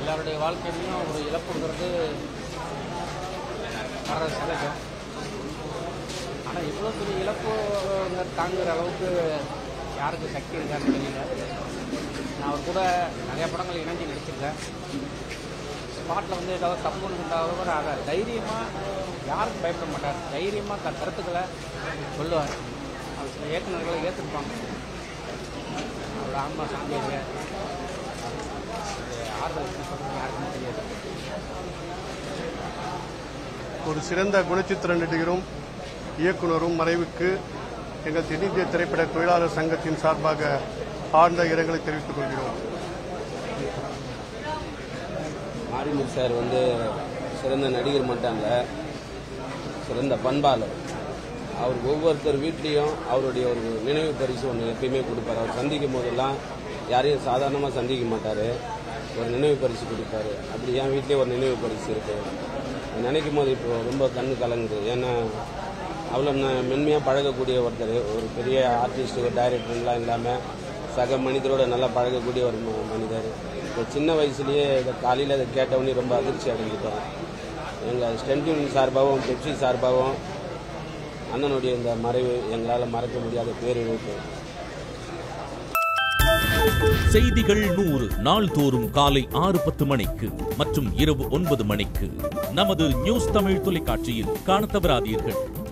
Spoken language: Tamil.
எல்லாருடைய வாழ்க்கையிலையும் ஒரு இழப்புங்கிறது வர சகஜம் ஆனால் இவ்வளோ பெரிய இழப்பு தாங்குகிற அளவுக்கு யாருக்கு சக்தி இருக்கான்னு தெரியல நான் அவர் கூட நிறைய படங்கள் இணைஞ்சு நடிச்சிருக்கேன் ஸ்பாட்டில் வந்து ஏதாவது தப்பு உண்டாக அதை தைரியமாக யாருக்கும் பயப்பட மாட்டார் தைரியமாக தன் கருத்துக்களை சொல்லுவார் அது சில இயக்குநர்களை ஏற்றுப்பாங்க அவரோட ஆன்மா சாந்தி அடைய ஆறுதல் சொல்கிறது யாருக்குமே தெரியாது ஒரு சிறந்த குணச்சித்திர நடிகரும் இயக்குனரும் மறைவுக்கு எங்கள் தென்னிந்திய திரைப்பட தொழிலாளர் சங்கத்தின் சார்பாக ஆழ்ந்த இரங்கலை தெரிவித்துக் கொள்கிறோம் மாரிமுத்து சார் வந்து சிறந்த நடிகர் மட்டும் இல்லை சிறந்த பண்பாளர் அவர் ஒவ்வொருத்தர் வீட்லேயும் அவருடைய ஒரு நினைவு பரிசு ஒன்று எப்பயுமே கொடுப்பார் அவர் சந்திக்கும் போதெல்லாம் யாரையும் சாதாரணமாக சந்திக்க மாட்டார் ஒரு நினைவு பரிசு கொடுப்பாரு அப்படி என் வீட்லேயே ஒரு நினைவு பரிசு இருக்கு அதை நினைக்கும் போது இப்போ ரொம்ப கண்ணு கலங்குது ஏன்னா அவ்வளோ மென்மையாக பழகக்கூடிய ஒருத்தர் ஒரு பெரிய ஆர்டிஸ்ட் ஒரு டைரக்டர்லாம் இல்லாமல் சக மனிதரோட நல்லா பழகக்கூடிய ஒரு ம- மனிதர் ஒரு சின்ன வயசுலயே இதை காலையில் அதை கேட்டவொடனே ரொம்ப அதிர்ச்சி அடைஞ்சிட்டோம் எங்கள் ஸ்டென்ட் யூனியன் சார்பாகவும் பெப்சி சார்பாகவும் அண்ணனுடைய இந்த மறைவு எங்களால் மறக்க முடியாத பேரிழப்பு செய்திகள் நூறு நாள்தோறும் காலை ஆறு பத்து மணிக்கு மற்றும் இரவு ஒன்பது மணிக்கு நமது நியூஸ் தமிழ் தொலைக்காட்சியில் காணத் தவறாதீர்கள்